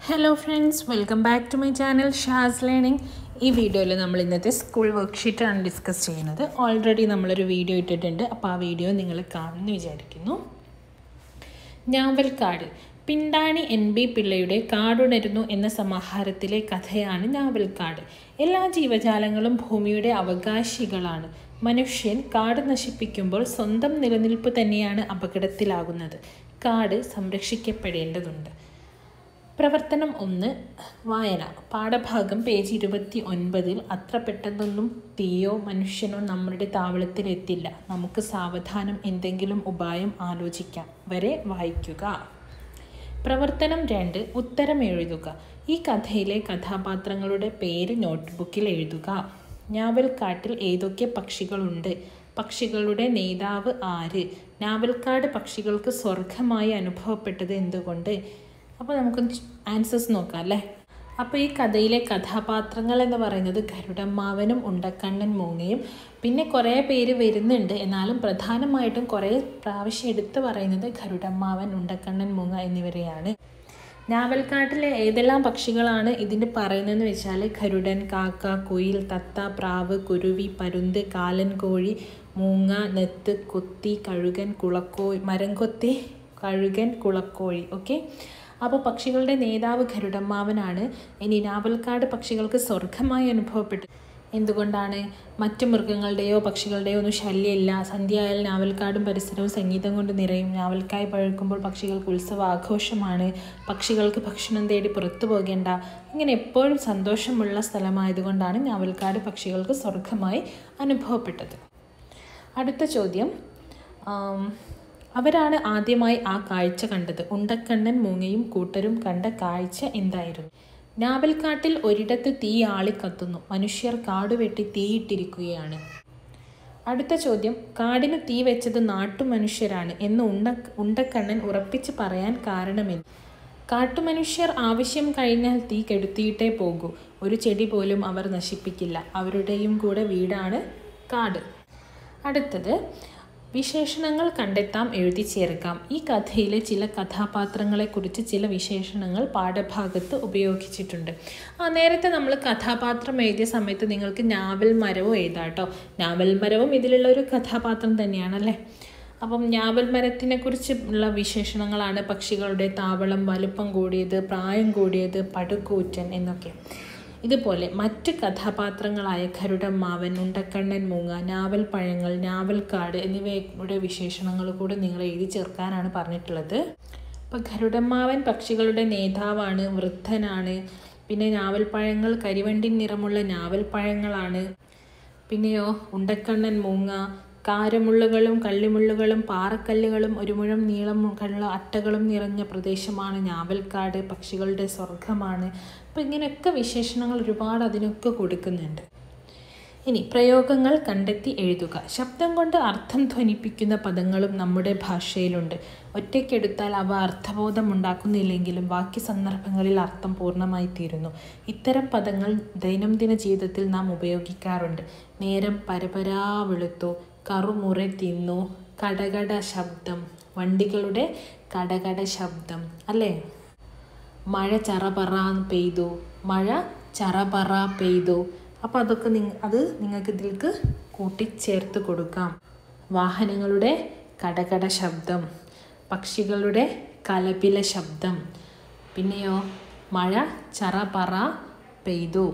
hello friends welcome back to my channel Shaz learning ഈ വീഡിയോയിൽ നമ്മൾ ഇന്നത്തെ സ്കൂൾ വർക്ക്ഷീറ്റാണ് ഡിസ്കസ് ചെയ്യുന്നത് ഓൾറെഡി നമ്മളൊരു വീഡിയോ ഇട്ടിട്ടുണ്ട് അപ്പോൾ ആ വീഡിയോ നിങ്ങൾ കാണുമെന്ന് വിചാരിക്കുന്നു ഞാവൽക്കാട് പിണ്ടാണി എൻ ബി പിള്ളയുടെ കാടുണരുന്നു എന്ന സമാഹാരത്തിലെ കഥയാണ് ഞാവൽക്കാട് എല്ലാ ജീവജാലങ്ങളും ഭൂമിയുടെ അവകാശികളാണ് മനുഷ്യൻ കാട് നശിപ്പിക്കുമ്പോൾ സ്വന്തം നിലനിൽപ്പ് തന്നെയാണ് അപകടത്തിലാകുന്നത് കാട് സംരക്ഷിക്കപ്പെടേണ്ടതുണ്ട് പ്രവർത്തനം ഒന്ന് വായന പാഠഭാഗം പേജ് ഇരുപത്തി ഒൻപതിൽ അത്ര പെട്ടെന്നൊന്നും തീയോ മനുഷ്യനോ നമ്മുടെ താവളത്തിൽ എത്തില്ല നമുക്ക് സാവധാനം എന്തെങ്കിലും ഉപായം ആലോചിക്കാം വരെ വായിക്കുക പ്രവർത്തനം രണ്ട് ഉത്തരം എഴുതുക ഈ കഥയിലെ കഥാപാത്രങ്ങളുടെ പേര് നോട്ട്ബുക്കിൽ എഴുതുക ഞാവൽക്കാട്ടിൽ ഏതൊക്കെ പക്ഷികളുണ്ട് പക്ഷികളുടെ നേതാവ് ആര് നാവൽക്കാട് പക്ഷികൾക്ക് സ്വർഗമായി അനുഭവപ്പെട്ടത് എന്തുകൊണ്ട് അപ്പോൾ നമുക്ക് ആൻസേഴ്സ് നോക്കാം അല്ലേ അപ്പോൾ ഈ കഥയിലെ കഥാപാത്രങ്ങൾ എന്ന് പറയുന്നത് ഗരുഡമ്മാവനും ഉണ്ടക്കണ്ണൻ മൂങ്ങയും പിന്നെ കുറേ പേര് വരുന്നുണ്ട് എന്നാലും പ്രധാനമായിട്ടും കുറേ പ്രാവശ്യം എടുത്തു പറയുന്നത് ഗരുഡമ്മാവൻ ഉണ്ടക്കണ്ണൻ മൂങ്ങ എന്നിവരെയാണ് നാവൽക്കാട്ടിലെ ഏതെല്ലാം പക്ഷികളാണ് ഇതിന് പറയുന്നതെന്ന് വെച്ചാൽ ഗരുഡൻ കാക്ക കുയിൽ തത്ത പ്രാവ് കുരുവി പരുന്ത് കാലൻ കോഴി മൂങ്ങ നെത്ത് കൊത്തി കഴുകൻ കുളക്കോഴി മരംകൊത്തി കഴുകൻ കുളക്കോഴി ഓക്കെ അപ്പോൾ പക്ഷികളുടെ നേതാവ് ഗരുഡമ്മാവനാണ് ഇനി നാവൽക്കാട് പക്ഷികൾക്ക് സ്വർഗമായി അനുഭവപ്പെട്ടു എന്തുകൊണ്ടാണ് മറ്റു മൃഗങ്ങളുടെയോ പക്ഷികളുടെയോ ഒന്നും ശല്യമില്ല സന്ധ്യയായാൽ നാവൽക്കാടും പരിസരവും സംഗീതം കൊണ്ട് നിറയും നാവൽക്കായി പഴുക്കുമ്പോൾ പക്ഷികൾക്ക് ഉത്സവ ആഘോഷമാണ് പക്ഷികൾക്ക് ഭക്ഷണം തേടി പുറത്തു പോകേണ്ട ഇങ്ങനെ എപ്പോഴും സന്തോഷമുള്ള സ്ഥലമായതുകൊണ്ടാണ് നാവൽക്കാട് പക്ഷികൾക്ക് സ്വർഗമായി അനുഭവപ്പെട്ടത് അടുത്ത ചോദ്യം അവരാണ് ആദ്യമായി ആ കാഴ്ച കണ്ടത് ഉണ്ടക്കണ്ണൻ മൂങ്ങയും കൂട്ടരും കണ്ട കാഴ്ച എന്തായിരുന്നു നാവൽക്കാട്ടിൽ ഒരിടത്ത് തീ ആളിക്കത്തുന്നു മനുഷ്യർ കാടുവെട്ടി തീയിട്ടിരിക്കുകയാണ് അടുത്ത ചോദ്യം കാടിന് തീ വെച്ചത് നാട്ടുമനുഷ്യരാണ് എന്ന് ഉണ്ട ഉണ്ടക്കണ്ണൻ ഉറപ്പിച്ച് പറയാൻ കാരണമെന്ന് കാട്ടുമനുഷ്യർ ആവശ്യം കഴിഞ്ഞാൽ തീ കെടുത്തിയിട്ടേ പോകൂ ഒരു ചെടി പോലും അവർ നശിപ്പിക്കില്ല അവരുടെയും കൂടെ വീടാണ് കാട് അടുത്തത് വിശേഷണങ്ങൾ കണ്ടെത്താം എഴുതി ചേർക്കാം ഈ കഥയിലെ ചില കഥാപാത്രങ്ങളെക്കുറിച്ച് ചില വിശേഷണങ്ങൾ പാഠഭാഗത്ത് ഉപയോഗിച്ചിട്ടുണ്ട് ആ നേരത്തെ നമ്മൾ കഥാപാത്രം എഴുതിയ സമയത്ത് നിങ്ങൾക്ക് നാവൽ മരവും എഴുതാം കേട്ടോ നാവൽ മരവും ഇതിലുള്ള ഒരു കഥാപാത്രം തന്നെയാണല്ലേ അപ്പം ഞാവൽ മരത്തിനെ കുറിച്ചുള്ള വിശേഷണങ്ങളാണ് പക്ഷികളുടെ താവളം വലുപ്പം കൂടിയത് പ്രായം കൂടിയത് പടുകൂറ്റൻ എന്നൊക്കെ ഇതുപോലെ മറ്റ് കഥാപാത്രങ്ങളായ ഗരുഡമ്മാവൻ ഉണ്ടക്കണ്ണൻ മൂങ്ങ നാവൽ പഴങ്ങൾ നാവൽക്കാട് എന്നിവയുടെ വിശേഷണങ്ങൾ കൂടെ നിങ്ങൾ എഴുതി ചേർക്കാനാണ് പറഞ്ഞിട്ടുള്ളത് അപ്പോൾ ഗരുഡമ്മാവൻ പക്ഷികളുടെ നേതാവാണ് വൃദ്ധനാണ് പിന്നെ നാവൽപ്പഴങ്ങൾ കരിവണ്ടിൻ നിറമുള്ള നാവൽപ്പഴങ്ങളാണ് പിന്നെയോ ഉണ്ടക്കണ്ണൻ മൂങ്ങ കാരമുള്ളുകളും കള്ളിമുള്ളുകളും പാറക്കല്ലുകളും ഒരു മുഴം നീളമുള്ള അട്ടകളും നിറഞ്ഞ പ്രദേശമാണ് ഞാവൽക്കാട് പക്ഷികളുടെ സ്വർഗമാണ് അപ്പോൾ ഇങ്ങനെയൊക്കെ വിശേഷണങ്ങൾ ഒരുപാട് അതിനൊക്കെ കൊടുക്കുന്നുണ്ട് ഇനി പ്രയോഗങ്ങൾ കണ്ടെത്തി എഴുതുക ശബ്ദം കൊണ്ട് അർത്ഥം ധ്വനിപ്പിക്കുന്ന പദങ്ങളും നമ്മുടെ ഭാഷയിലുണ്ട് ഒറ്റയ്ക്കെടുത്താൽ അവ അർത്ഥബോധം ഉണ്ടാക്കുന്നില്ലെങ്കിലും ബാക്കി സന്ദർഭങ്ങളിൽ അർത്ഥം പൂർണ്ണമായി തീരുന്നു ഇത്തരം പദങ്ങൾ ദൈനംദിന ജീവിതത്തിൽ നാം ഉപയോഗിക്കാറുണ്ട് നേരം പരപരാ വെളുത്തു കറുമുറെ തിന്നു കടകട ശബ്ദം വണ്ടികളുടെ കടകട ശബ്ദം അല്ലേ മഴ ചറപറ പെയ്തു മഴ ചറപറ പെയ്തു അപ്പോൾ അതൊക്കെ നിങ്ങ അത് നിങ്ങൾക്ക് ഇതിലേക്ക് കൂട്ടിച്ചേർത്ത് കൊടുക്കാം വാഹനങ്ങളുടെ കടകട ശബ്ദം പക്ഷികളുടെ കലപില ശബ്ദം പിന്നെയോ മഴ ചറപറ പെയ്തു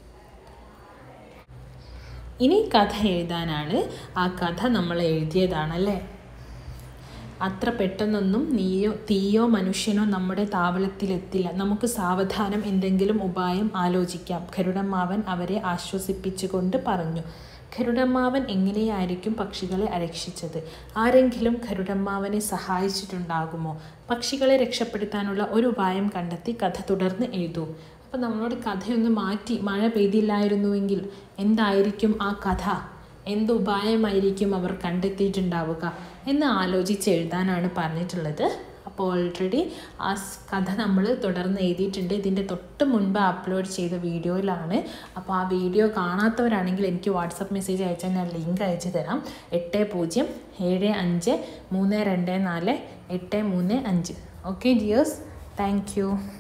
ഇനി കഥ എഴുതാനാണ് ആ കഥ നമ്മൾ എഴുതിയതാണല്ലേ അത്ര പെട്ടെന്നൊന്നും നീയോ തീയോ മനുഷ്യനോ നമ്മുടെ താവളത്തിലെത്തില്ല നമുക്ക് സാവധാനം എന്തെങ്കിലും ഉപായം ആലോചിക്കാം ഗരുഡമ്മാവൻ അവരെ ആശ്വസിപ്പിച്ചുകൊണ്ട് പറഞ്ഞു ഗരുഡമ്മാവൻ എങ്ങനെയായിരിക്കും പക്ഷികളെ രക്ഷിച്ചത് ആരെങ്കിലും ഗരുഡമ്മാവനെ സഹായിച്ചിട്ടുണ്ടാകുമോ പക്ഷികളെ രക്ഷപ്പെടുത്താനുള്ള ഒരു ഉപായം കണ്ടെത്തി കഥ തുടർന്ന് എഴുതൂ അപ്പോൾ നമ്മളോട് കഥയൊന്ന് മാറ്റി മഴ പെയ്തില്ലായിരുന്നുവെങ്കിൽ എന്തായിരിക്കും ആ കഥ എന്ത് ഉപായമായിരിക്കും അവർ കണ്ടെത്തിയിട്ടുണ്ടാവുക എന്ന് ആലോചിച്ച് എഴുതാനാണ് പറഞ്ഞിട്ടുള്ളത് അപ്പോൾ ഓൾറെഡി ആ കഥ നമ്മൾ തുടർന്ന് എഴുതിയിട്ടുണ്ട് ഇതിൻ്റെ തൊട്ട് മുൻപ് അപ്ലോഡ് ചെയ്ത വീഡിയോയിലാണ് അപ്പോൾ ആ വീഡിയോ കാണാത്തവരാണെങ്കിൽ എനിക്ക് വാട്സപ്പ് മെസ്സേജ് അയച്ചാൽ ഞാൻ ലിങ്ക് അയച്ചു തരാം എട്ട് പൂജ്യം ഏഴ് അഞ്ച് മൂന്ന് രണ്ട് നാല് എട്ട് മൂന്ന് അഞ്ച് ഓക്കെ ജിയേഴ്സ് താങ്ക് യു